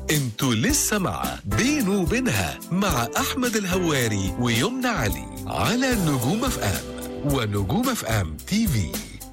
انتوا لسه مع بينه وبينها مع احمد الهواري ويمنى علي على نجوم اف ام ونجوم اف ام تي في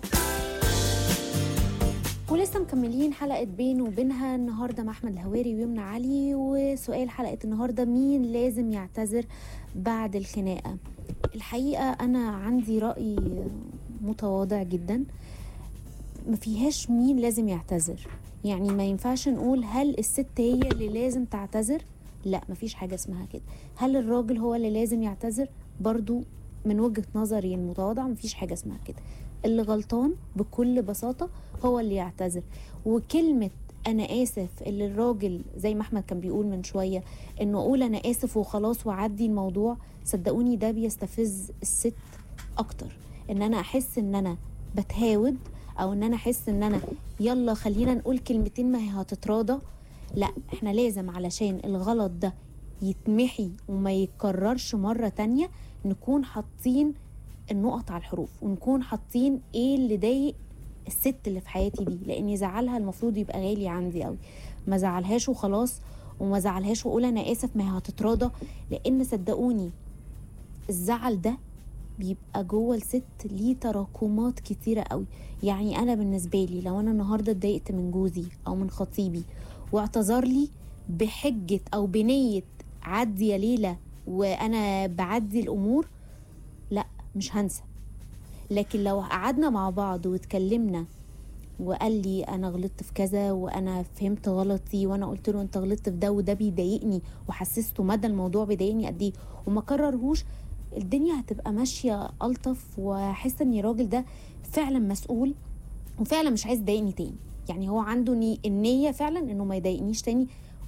ولسه مكملين حلقة بين وبينها النهاردة مع أحمد الهواري ويمنى علي وسؤال حلقة النهاردة مين لازم يعتذر بعد الخناقة الحقيقة أنا عندي رأي متواضع جدا ما فيهاش مين لازم يعتذر يعني ما ينفعش نقول هل الست هي اللي لازم تعتذر لا مفيش حاجة اسمها كده هل الراجل هو اللي لازم يعتذر برضو من وجهة نظري المتواضعة مفيش حاجة اسمها كده اللي غلطان بكل بساطة هو اللي يعتذر وكلمة أنا آسف اللي الراجل زي ما أحمد كان بيقول من شوية إنه أقول أنا آسف وخلاص وعدي الموضوع صدقوني ده بيستفز الست أكتر إن أنا أحس إن أنا بتهاود أو إن أنا أحس إن أنا يلا خلينا نقول كلمتين ما هي هتتراضى لا إحنا لازم علشان الغلط ده يتمحي وما يتكررش مرة تانية نكون حاطين النقط على الحروف ونكون حاطين ايه اللي ضايق الست اللي في حياتي دي لان زعلها المفروض يبقى غالي عندي قوي ما زعلهاش وخلاص وما زعلهاش واقول انا اسف ما هي هتتراضى لان صدقوني الزعل ده بيبقى جوه الست ليه تراكمات كتيرة قوي يعني انا بالنسبة لي لو انا النهاردة اتضايقت من جوزي او من خطيبي واعتذر لي بحجة او بنية عدي يا ليلى وانا بعدي الامور لا مش هنسى لكن لو قعدنا مع بعض واتكلمنا وقال لي انا غلطت في كذا وانا فهمت غلطي وانا قلت له انت غلطت في ده وده بيضايقني وحسسته مدى الموضوع بيضايقني قد ايه وما كررهوش الدنيا هتبقى ماشيه الطف واحس ان الراجل ده فعلا مسؤول وفعلا مش عايز يضايقني تاني يعني هو عنده ني النيه فعلا انه ما يضايقنيش تاني